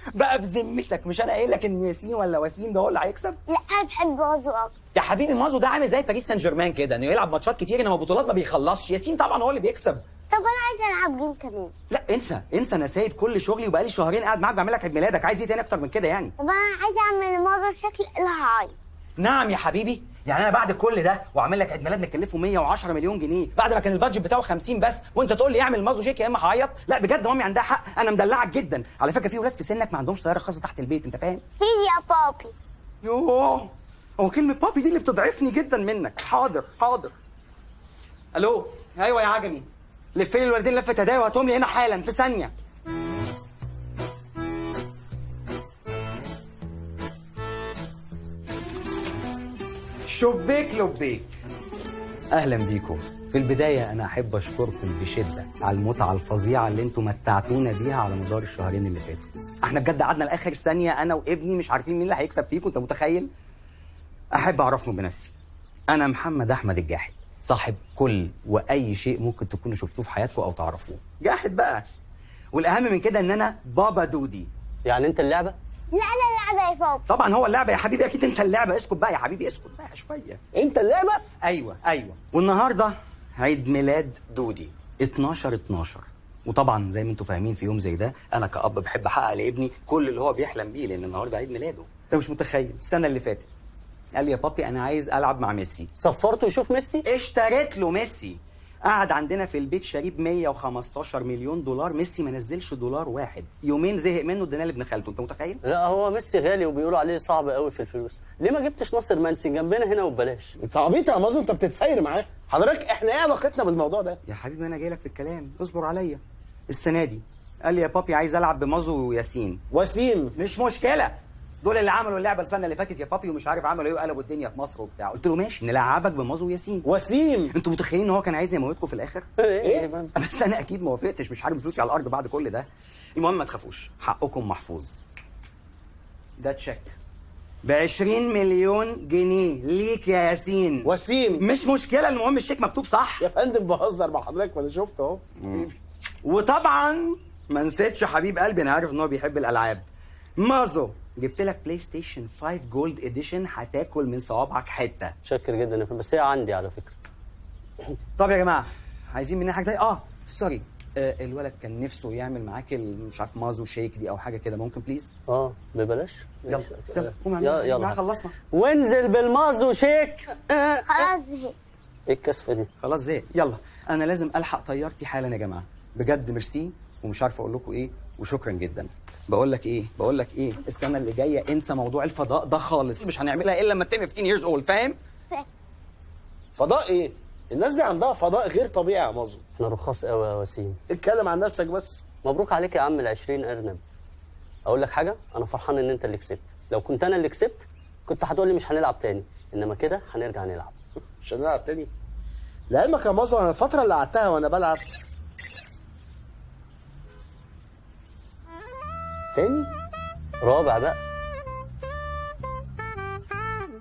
بقى بذمتك مش انا قايل لك ان ياسين ولا وسيم ده هو اللي هيكسب لا انا بحب مازو اكتر يا حبيبي مازو ده عامل زي باريس سان جيرمان كده انه يلعب ماتشات كتير انما بطولات ما بيخلصش ياسين طبعا هو اللي بيكسب طب انا عايزه العب جيم كمان لا انسى انسى انا سايب كل شغلي وبقالي شهرين قاعد معاك بعمل لك عيد ميلادك عايز ايه تاني اكتر من كده يعني طب انا عايزه اعمل مازو شكل الهاي نعم يا حبيبي يعني انا بعد كل ده واعمل لك عيد ميلاد مكلفه 110 مليون جنيه بعد ما كان البادجت بتاعه 50 بس وانت تقول لي اعمل مازو شيك يا اما هعيط لا بجد مامي عندها حق انا مدلعك جدا على فكره في ولاد في سنك ما عندهمش طياره خاصه تحت البيت انت فاهم في يا بابي يوه هو كلمه بابي دي اللي بتضعفني جدا منك حاضر حاضر الو ايوه يا عجمي لف لي الوردين لفه هدايا وهاتهم لي هنا حالا في ثانيه شبيك لبيك اهلا بيكم في البدايه انا احب اشكركم بشده على المتعه الفظيعه اللي انتم متعتونا بيها على مدار الشهرين اللي فاتوا احنا بجد قعدنا لاخر ثانيه انا وابني مش عارفين مين اللي هيكسب فيكم انت متخيل احب اعرفكم بنفسي انا محمد احمد الجاحد صاحب كل واي شيء ممكن تكونوا شفتوه في حياتكم او تعرفوه جاحد بقى والاهم من كده ان انا بابا دودي يعني انت اللعبه لا انا اللعبه يا بابا طبعا هو اللعبه يا حبيبي اكيد انت اللعبه اسكت بقى يا حبيبي اسكت بقى شويه انت اللعبه ايوه ايوه والنهارده عيد ميلاد دودي 12 12 وطبعا زي ما انتم فاهمين في يوم زي ده انا كأب بحب احقق لابني كل اللي هو بيحلم بيه لان النهارده عيد ميلاده انت مش متخيل السنه اللي فاتت قال لي يا بابي انا عايز العب مع ميسي صفرته يشوف ميسي اشتريت له ميسي قعد عندنا في البيت شريب 115 مليون دولار ميسي ما نزلش دولار واحد يومين زهق منه اديناه لابن خالته انت متخيل لا هو ميسي غالي وبيقولوا عليه صعب قوي في الفلوس ليه ما جبتش ناصر منسي جنبنا هنا وببلاش انت عبيط يا مازو انت بتتساير معاه حضرتك احنا ايه علاقتنا بالموضوع ده يا حبيبي انا جاي لك في الكلام اصبر عليا السنه دي قال لي يا بابي عايز العب بمازو وياسين وسيم مش مشكله دول اللي عملوا اللعبه السنه اللي فاتت يا بابي ومش عارف عملوا ايه وقلبوا الدنيا في مصر وبتاع قلت له ماشي نلعبك بمازو وياسين وسيم انتوا متخيلين ان هو كان عايزني اموتكم في الاخر ايه بس انا اكيد ما وافقتش مش حارب فلوسي على الارض بعد كل ده المهم ما تخافوش حقكم محفوظ ده تشيك ب 20 مليون جنيه ليك يا ياسين وسيم مش مشكله المهم الشيك مكتوب صح يا فندم بهزر مع حضرتك ما انا شفت اهو وطبعا ما نسيتش حبيب قلبي انا عارف ان هو بيحب الالعاب مازو جبت لك بلاي ستيشن 5 جولد اديشن هتاكل من صوابعك حته شكر جدا يا فندم بس هي عندي على فكره طب يا جماعه عايزين مني حاجه تانية اه سوري آه الولد كان نفسه يعمل معاك ال- مش عارف مازو شيك دي او حاجه كده ممكن بليز اه ببلاش يلا ماشي. يلا قوم يلا اعمل يلا خلصنا وانزل بالمازو شيك خلاص زهقت ايه الكسفه دي خلاص زي يلا انا لازم الحق طيارتي حالا يا جماعه بجد ميرسي ومش عارف اقول لكم ايه وشكرا جدا بقول لك ايه بقول لك ايه السنه اللي جايه انسى موضوع الفضاء ده خالص مش هنعملها الا لما تتم 15 years old فاهم فضاء ايه الناس دي عندها فضاء غير طبيعي يا مازو احنا رخاص قوي يا وسيم اتكلم عن نفسك بس مبروك عليك يا عم ال 20 ارنب اقول لك حاجه انا فرحان ان انت اللي كسبت لو كنت انا اللي كسبت كنت هتقول لي مش هنلعب تاني انما كده هنرجع نلعب مش هنلعب تاني لعلمك يا مازو انا الفتره اللي قعدتها وانا بلعب تاني رابع بقى